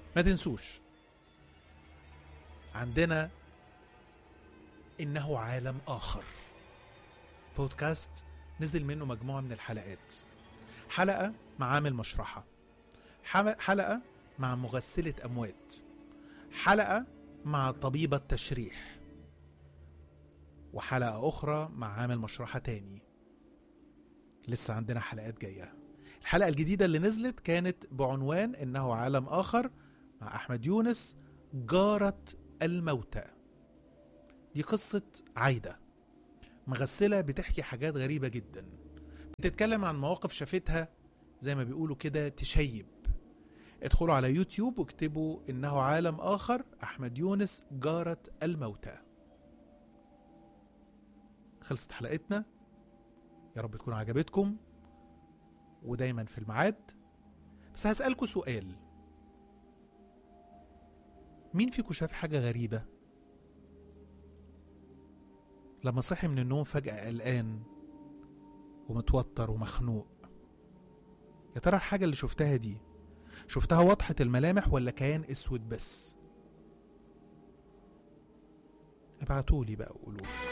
ما تنسوش عندنا إنه عالم آخر بودكاست نزل منه مجموعة من الحلقات حلقة مع عامل مشرحة حم- حلقة مع مغسلة أموات حلقة مع طبيبة تشريح وحلقة أخرى مع عامل مشرحة تاني لسه عندنا حلقات جاية الحلقة الجديدة اللي نزلت كانت بعنوان إنه عالم آخر مع أحمد يونس جارة الموتى دي قصة عايدة مغسلة بتحكي حاجات غريبة جدا بتتكلم عن مواقف شافتها زي ما بيقولوا كده تشيب ادخلوا على يوتيوب واكتبوا إنه عالم آخر أحمد يونس جارة الموتى خلصت حلقتنا يا رب تكون عجبتكم ودايما في الميعاد بس هسألكوا سؤال مين فيكم شاف حاجة غريبة لما صحي من النوم فجأة قلقان ومتوتر ومخنوق يا ترى الحاجة اللي شفتها دي شفتها واضحة الملامح ولا كيان اسود بس ابعتولي بقى وقولولي